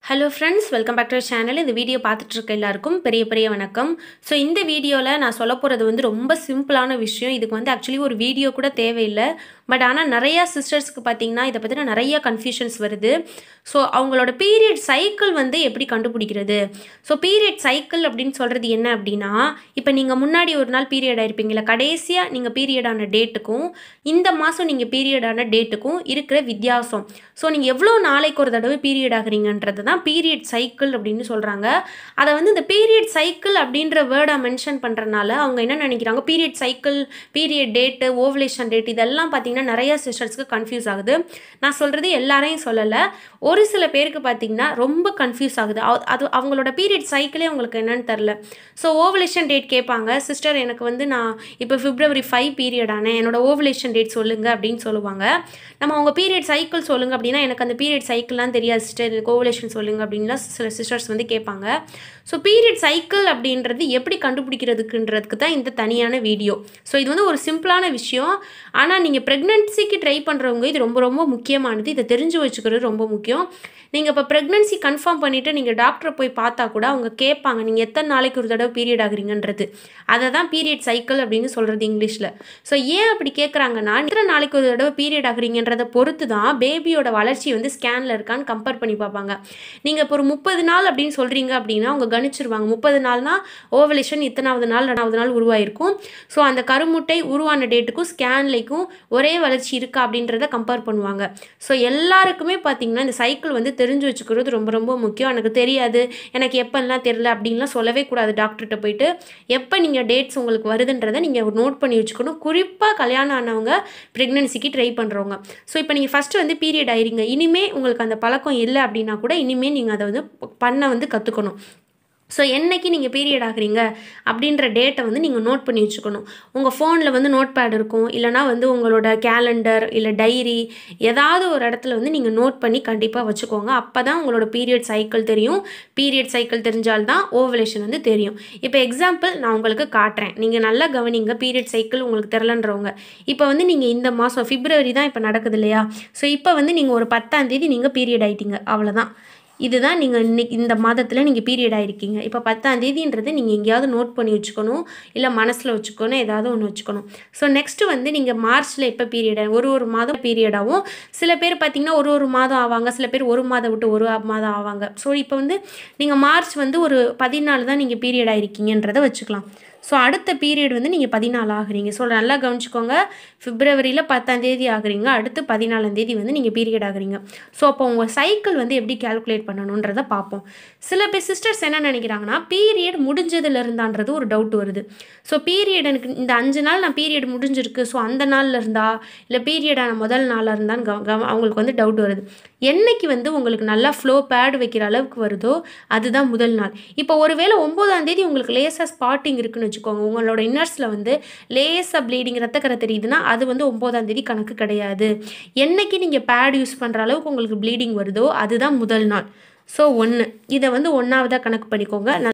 hello friends welcome back to channel இந்த video பார்த்துட்டு இருக்க எல்லாருக்கும் பெரிய பெரிய வணக்கம் ஸோ இந்த வீடியோவில் நான் சொல்ல போகிறது வந்து ரொம்ப சிம்பிளான விஷயம் இதுக்கு வந்து ஆக்சுவலி ஒரு வீடியோ கூட தேவையில்லை பட் ஆனால் நிறையா சிஸ்டர்ஸ்க்கு பார்த்தீங்கன்னா இதை பற்றின நிறைய கன்ஃபியூஷன்ஸ் வருது ஸோ அவங்களோட பீரியட் சைக்கிள் வந்து எப்படி கண்டுபிடிக்கிறது ஸோ பீரியட் சைக்கிள் அப்படின்னு சொல்கிறது என்ன அப்படின்னா இப்போ நீங்கள் முன்னாடி ஒரு நாள் பீரியட் ஆயிருப்பீங்களா கடைசியாக நீங்கள் பீரியடான டேட்டுக்கும் இந்த மாதம் நீங்கள் பீரியடான டேட்டுக்கும் இருக்கிற வித்தியாசம் ஸோ நீங்கள் எவ்வளோ நாளைக்கு ஒரு தடவை பீரியட் ஆகுறீங்கன்றது தான் பீரியட் சைக்கிள் அப்படின்னு சொல்கிறாங்க அதை வந்து இந்த பீரியட் சைக்கிள் அப்படின்ற வேர்டை மென்ஷன் பண்ணுறனால அவங்க என்ன நினைக்கிறாங்க period cycle period date ovulation date இதெல்லாம் பார்த்தீங்கன்னா நிறைய சிஸ்டர்ஸ்க்கு கன்ஃபியூஸ் ஆகுது நான் சொல்கிறது எல்லாரையும் சொல்லலை ஒரு சில பேருக்கு பார்த்தீங்கன்னா ரொம்ப கன்ஃபியூஸ் ஆகுது அவ- அது அவங்களோட பீரியட் சைக்கிளே அவங்களுக்கு என்னன்னு தெரில ஸோ ஓவலேஷன் டேட் கேட்பாங்க சிஸ்டர் எனக்கு வந்து நான் இப்போ பிப்ரவரி ஃபைவ் பீரியட் ஆனேன் என்னோட ஓவலேஷன் டேட் சொல்லுங்கள் அப்படின்னு சொல்லுவாங்க நம்ம அவங்க பீரியட் சைக்கிள் சொல்லுங்க அப்படின்னா எனக்கு அந்த பீரியட் சைக்கிள்லாம் தெரியாது சிஸ்டர் எனக்கு ஓவலேஷன் சொல்லுங்க அப்படின்லாம் சில சிஸ்டர்ஸ் வந்து கேட்பாங்க ஸோ பீரியட் சைக்கிள் அப்படின்றது எப்படி கண்டுபிடிக்கிறதுக்குன்றதுக்கு தான் இந்த தனியான வீடியோ ஸோ இது வந்து ஒரு சிம்பிளான விஷயம் ஆனால் நீங்கள் ப்ரெக்னன்சிக்கு ட்ரை பண்ணுறவங்க இது ரொம்ப ரொம்ப முக்கியமானது இதை தெரிஞ்சு வச்சுக்கிறது ரொம்ப முக்கியம் நீங்கள் இப்போ ப்ரெக்னன்சி கன்ஃபார்ம் பண்ணிவிட்டு நீங்கள் டாக்டரை போய் பார்த்தா கூட அவங்க கேட்பாங்க நீங்கள் எத்தனை நாளைக்கு ஒரு தடவை பீரியட் ஆகுறீங்கன்றது அதை தான் பீரியட் சைக்கிள் அப்படின்னு சொல்கிறது இங்கிலீஷில் ஸோ ஏன் அப்படி கேட்குறாங்கன்னா எத்தனை நாளைக்கு ஒரு தடவை பீரியட் ஆகுறீங்கன்றதை பொறுத்து தான் பேபியோட வளர்ச்சி வந்து ஸ்கேனில் இருக்கான்னு கம்பேர் பண்ணி பார்ப்பாங்க நீங்கள் இப்போ ஒரு முப்பது நாள் அப்படின்னு சொல்கிறீங்க அப்படின்னா அவங்க கணிச்சிருவாங்க முப்பது நாள்னா ஓவலேஷன் இத்தனாவது நாள் ரெண்டாவது நாள் உருவாயிருக்கும் ஸோ அந்த கருமுட்டை உருவான டேட்டுக்கும் ஸ்கேன்லைக்கும் ஒரே வளர்ச்சி இருக்கா அப்படின்றத கம்பேர் பண்ணுவாங்க ஸோ எல்லாருக்குமே பார்த்தீங்கன்னா இந்த சைக்கிள் வந்து தெரிஞ்சு வச்சுக்கிறது ரொம்ப ரொம்ப முக்கியம் எனக்கு தெரியாது எனக்கு எப்போல்லாம் தெரில அப்படின்லாம் சொல்லவே கூடாது டாக்டர்கிட்ட போயிட்டு எப்போ நீங்கள் டேட்ஸ் உங்களுக்கு வருதுன்றதை நீங்கள் நோட் பண்ணி வச்சுக்கணும் குறிப்பாக கல்யாணம் ஆனவங்க ப்ரெக்னென்சிக்கு ட்ரை பண்ணுறவங்க ஸோ இப்போ நீங்கள் ஃபஸ்ட்டு வந்து பீரியட் ஆயிருங்க இனிமே உங்களுக்கு அந்த பழக்கம் இல்லை அப்படின்னா கூட இனிமேல் நீங்கள் அதை வந்து பண்ண வந்து கற்றுக்கணும் ஸோ என்னைக்கு நீங்கள் பீரியட் ஆகுறீங்க அப்படின்ற டேட்டை வந்து நீங்கள் நோட் பண்ணி வச்சுக்கணும் உங்கள் ஃபோனில் வந்து நோட் பேட் இருக்கும் இல்லைனா வந்து உங்களோட கேலண்டர் இல்லை டைரி ஏதாவது ஒரு இடத்துல வந்து நீங்கள் நோட் பண்ணி கண்டிப்பாக வச்சுக்கோங்க அப்போ தான் உங்களோட பீரியட் சைக்கிள் தெரியும் பீரியட் சைக்கிள் தெரிஞ்சால்தான் ஓவலேஷன் வந்து தெரியும் இப்போ எக்ஸாம்பிள் நான் உங்களுக்கு காட்டுறேன் நீங்கள் நல்லா கவனிங்க பீரியட் சைக்கிள் உங்களுக்கு தெரிலன்றவங்க இப்போ வந்து நீங்கள் இந்த மாதம் பிப்ரவரி தான் இப்போ நடக்குது இல்லையா ஸோ இப்போ வந்து நீங்கள் ஒரு பத்தாம் தேதி நீங்கள் பீரியட் ஆயிட்டீங்க அவ்வளோதான் இதுதான் நீங்கள் இன்னைக்கு இந்த மாதத்தில் நீங்கள் பீரியட் ஆயிருக்கீங்க இப்போ பத்தாம் தேதின்றது நீங்கள் எங்கேயாவது நோட் பண்ணி வச்சுக்கணும் இல்லை மனசில் வச்சுக்கணும் ஏதாவது ஒன்று வச்சுக்கணும் ஸோ நெக்ஸ்ட்டு வந்து நீங்கள் மார்ச்சில் எப்போ பீரியட் ஒரு ஒரு மாதம் பீரியடாகவும் சில பேர் பார்த்தீங்கன்னா ஒரு ஒரு மாதம் ஆவாங்க சில பேர் ஒரு மாதம் விட்டு ஒரு மாதம் ஆவாங்க ஸோ இப்போ வந்து நீங்கள் மார்ச் வந்து ஒரு பதினாலு தான் நீங்கள் பீரியட் ஆயிருக்கீங்கன்றதை வச்சுக்கலாம் ஸோ அடுத்த பீரியட் வந்து நீங்கள் பதினாலு ஆகுறீங்க ஸோ நல்லா கவனிச்சுக்கோங்க பிப்ரவரியில் பத்தாம் தேதி ஆகுறீங்க அடுத்து பதினாலாம் தேதி வந்து நீங்கள் பீரியட் ஆகுறீங்க ஸோ அப்போ உங்கள் சைக்கிள் வந்து எப்படி கால்குலேட் பண்ணணுன்றதை பார்ப்போம் சில பேர் சிஸ்டர்ஸ் என்ன நினைக்கிறாங்கன்னா பீரியட் முடிஞ்சதுல இருந்தான்றது ஒரு டவுட் வருது ஸோ பீரியட் எனக்கு இந்த அஞ்சு நாள் நான் பீரியட் முடிஞ்சிருக்கு ஸோ அந்த நாளில் இருந்தா இல்லை பீரியடான முதல் நாளாக இருந்தான்னு கவ கவ அவங்களுக்கு வந்து டவுட் வருது என்னைக்கு வந்து உங்களுக்கு நல்லா ஃப்ளோ பேட் வைக்கிற அளவுக்கு வருதோ அதுதான் முதல் நாள் இப்போ ஒருவேளை ஒம்போதாம் தேதி உங்களுக்கு லேசாக ஸ்பாட்டிங் இருக்குன்னு வச்சுக்கோங்க உங்களோட இன்னர்ஸில் வந்து லேசாக ப்ளீடிங் ரத்தக்கரை தெரியுதுன்னா அது வந்து ஒம்போதாம் தேதி கணக்கு கிடையாது என்னைக்கு நீங்கள் பேட் யூஸ் பண்ணுற அளவுக்கு உங்களுக்கு ப்ளீடிங் வருதோ அதுதான் முதல் நாள் ஸோ ஒன்று இதை வந்து ஒன்றாவதாக கணக்கு பண்ணிக்கோங்க நல்-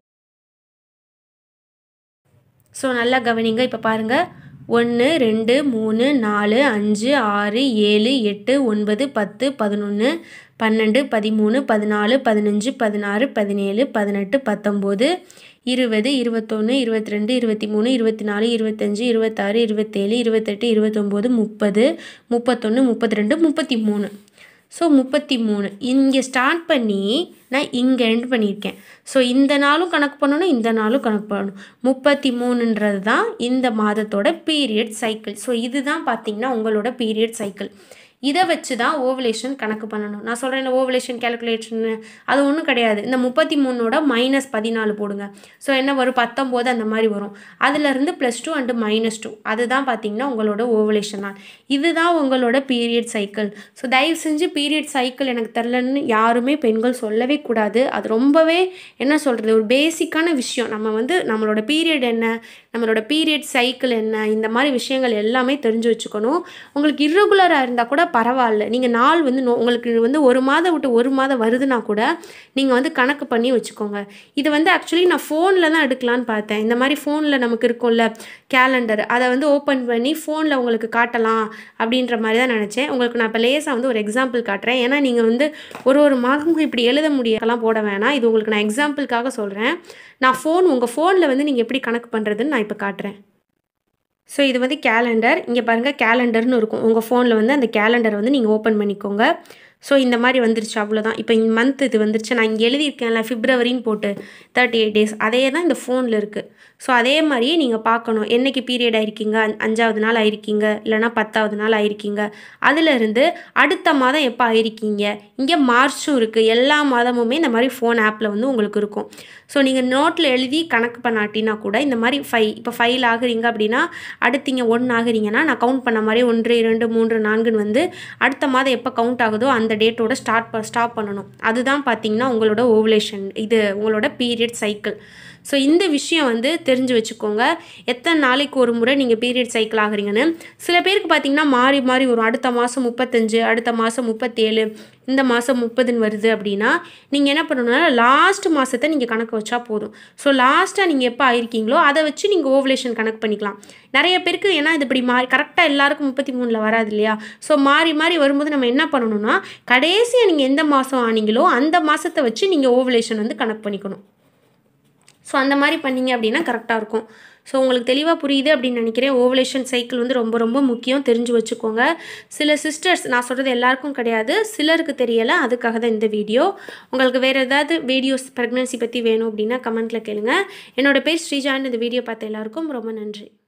ஸோ நல்லா கவனிங்க இப்போ பாருங்கள் ஒன்று ரெண்டு மூணு நாலு அஞ்சு ஆறு ஏழு எட்டு ஒன்பது பத்து பதினொன்று பன்னெண்டு பதிமூணு பதினாலு பதினஞ்சு பதினாறு பதினேழு பதினெட்டு பத்தொம்போது இருபது இருபத்தொன்று இருபத்தி ரெண்டு இருபத்தி மூணு இருபத்தி நாலு இருபத்தஞ்சு இருபத்தாறு இருபத்தேழு இருபத்தெட்டு இருபத்தொம்போது முப்பது முப்பத்தொன்று முப்பத்தி ரெண்டு முப்பத்தி மூணு ஸோ முப்பத்தி மூணு இங்கே ஸ்டார்ட் பண்ணி நான் இங்கே எண்ட் பண்ணியிருக்கேன் ஸோ இந்த நாளும் கணக்கு பண்ணணும் இந்த நாளும் கணக்கு பண்ணணும் முப்பத்தி மூணுன்றது தான் இந்த மாதத்தோட பீரியட் சைக்கிள் ஸோ இதுதான் பார்த்தீங்கன்னா உங்களோட பீரியட் சைக்கிள் இதை வச்சு தான் ஓவலேஷன் கணக்கு பண்ணணும் நான் சொல்கிறேன் ஓவலேஷன் கேல்குலேஷன் அது ஒன்றும் கிடையாது இந்த முப்பத்தி மூணோட மைனஸ் பதினாலு போடுங்க ஸோ என்ன வரும் பத்தொம்போது அந்த மாதிரி வரும் அதுலேருந்து plus two and minus two அதுதான் பார்த்தீங்கன்னா உங்களோட ஓவலேஷன் நாள் இதுதான் உங்களோட பீரியட் சைக்கிள் ஸோ தயவு செஞ்சு பீரியட் சைக்கிள் எனக்கு தெரிலன்னு யாருமே பெண்கள் சொல்லவே கூடாது அது ரொம்பவே என்ன சொல்கிறது ஒரு பேசிக்கான விஷயம் நம்ம வந்து நம்மளோட பீரியட் என்ன நம்மளோட பீரியட் சைக்கிள் என்ன இந்த மாதிரி விஷயங்கள் எல்லாமே தெரிஞ்சு வச்சுக்கணும் உங்களுக்கு irregular-ஆ இருந்தால் கூட பரவாயில்ல நீங்கள் நாள் வந்து நோ- உங்களுக்கு வந்து ஒரு மாதம் விட்டு ஒரு மாதம் வருதுன்னா கூட நீங்கள் வந்து கணக்கு பண்ணி வச்சுக்கோங்க இது வந்து ஆக்சுவலி நான் ஃபோனில் தான் எடுக்கலான்னு பார்த்தேன் இந்த மாதிரி ஃபோனில் நமக்கு இருக்கும்ல கேலண்டர் அதை வந்து ஓப்பன் பண்ணி ஃபோனில் உங்களுக்கு காட்டலாம் அப்படின்ற மாதிரி தான் நினச்சேன் உங்களுக்கு நான் இப்போ லேசாக வந்து ஒரு எக்ஸாம்பிள் காட்டுறேன் ஏன்னா நீங்கள் வந்து ஒரு ஒரு மாதமும் இப்படி எழுத முடியலாம் போட வேணாம் இது உங்களுக்கு நான் எக்ஸாம்பிளுக்காக சொல்கிறேன் நான் ஃபோன் உங்கள் ஃபோனில் வந்து நீங்கள் எப்படி கணக்கு பண்ணுறதுன்னு நான் இப்போ காட்டுறேன் ஸோ இது வந்து கேலண்டர் இங்கே பாருங்கள் கேலண்டர்னு இருக்கும் உங்கள் ஃபோனில் வந்து அந்த கேலண்டரை வந்து நீங்கள் ஓப்பன் பண்ணிக்கோங்க ஸோ இந்த மாதிரி வந்துருச்சு அவ்வளோதான் இப்போ இந்த மந்த் இது வந்துருச்சு நான் இங்கே எழுதியிருக்கேன்ல பிப்ரவரின்னு போட்டு தேர்ட்டி எயிட் டேஸ் அதே தான் இந்த ஃபோனில் இருக்குது ஸோ அதே மாதிரியே நீங்கள் பார்க்கணும் என்னைக்கு பீரியட் ஆயிருக்கீங்க அஞ்- அஞ்சாவது நாள் ஆயிருக்கீங்க இல்லைனா பத்தாவது நாள் ஆயிருக்கீங்க அதிலிருந்து அடுத்த மாதம் எப்போ ஆயிருக்கீங்க இங்கே மார்ச்சும் இருக்குது எல்லா மாதமுமே இந்த மாதிரி ஃபோன் ஆப்பில் வந்து உங்களுக்கு இருக்கும் ஸோ நீங்கள் நோட்டில் எழுதி கணக்கு பண்ணாட்டினா கூட இந்த மாதிரி ஃபை இப்போ ஃபைல் ஆகுறீங்க அப்படின்னா அடுத்து இங்கே ஒன்று ஆகுறீங்கன்னா நான் கவுண்ட் பண்ண மாதிரி ஒன்று இரண்டு மூன்று நான்குன்னு வந்து அடுத்த மாதம் எப்போ கவுண்ட் ஆகுதோ அந்த டேட்டோட ஸ்டார்ட் ஸ்டாப் பண்ணணும் அதுதான் பார்த்தீங்கன்னா உங்களோட ஓவுலேஷன் இது உங்களோட பீரியட் சைக்கிள் ஸோ இந்த விஷயம் வந்து தெரிஞ்சு வச்சுக்கோங்க எத்தனை நாளைக்கு ஒரு முறை நீங்கள் பீரியட் சைக்கிள் ஆகுறீங்கன்னு சில பேருக்கு பார்த்தீங்கன்னா மாறி மாறி வரும் அடுத்த மாதம் முப்பத்தஞ்சு அடுத்த மாதம் முப்பத்தேழு இந்த மாதம் முப்பதுன்னு வருது அப்படின்னா நீங்கள் என்ன பண்ணணும்னா லாஸ்ட் மாதத்தை நீங்கள் கணக்கு வச்சா போதும் ஸோ லாஸ்ட்டாக நீங்கள் எப்போ ஆயிருக்கீங்களோ அதை வச்சு நீங்கள் ஓவலேஷன் கணக்கு பண்ணிக்கலாம் நிறைய பேருக்கு ஏன்னா இது இப்படி மாறி கரெக்டாக எல்லாருக்கும் முப்பத்தி மூணில் வராது இல்லையா ஸோ மாறி மாறி வரும்போது நம்ம என்ன பண்ணணும்னா கடைசியாக நீங்கள் எந்த மாதம் ஆனீங்களோ அந்த மாதத்தை வச்சு நீங்கள் ஓவலேஷன் வந்து கணக்கு பண்ணிக்கணும் ஸோ அந்த மாதிரி பண்ணீங்க அப்படின்னா கரெக்டாக இருக்கும் ஸோ உங்களுக்கு தெளிவாக புரியுது அப்படின்னு நினைக்கிறேன் ஓவலேஷன் சைக்கிள் வந்து ரொம்ப ரொம்ப முக்கியம் தெரிஞ்சு வச்சுக்கோங்க சில சிஸ்டர்ஸ் நான் சொல்கிறது எல்லாருக்கும் கிடையாது சிலருக்கு தெரியலை அதுக்காக தான் இந்த வீடியோ உங்களுக்கு வேறு ஏதாவது வீடியோஸ் ப்ரெக்னன்சி பற்றி வேணும் அப்படின்னா கமெண்ட்டில் கேளுங்க என்னோட பேர் ஸ்ரீஜான் இந்த வீடியோ பார்த்த எல்லாருக்கும் ரொம்ப நன்றி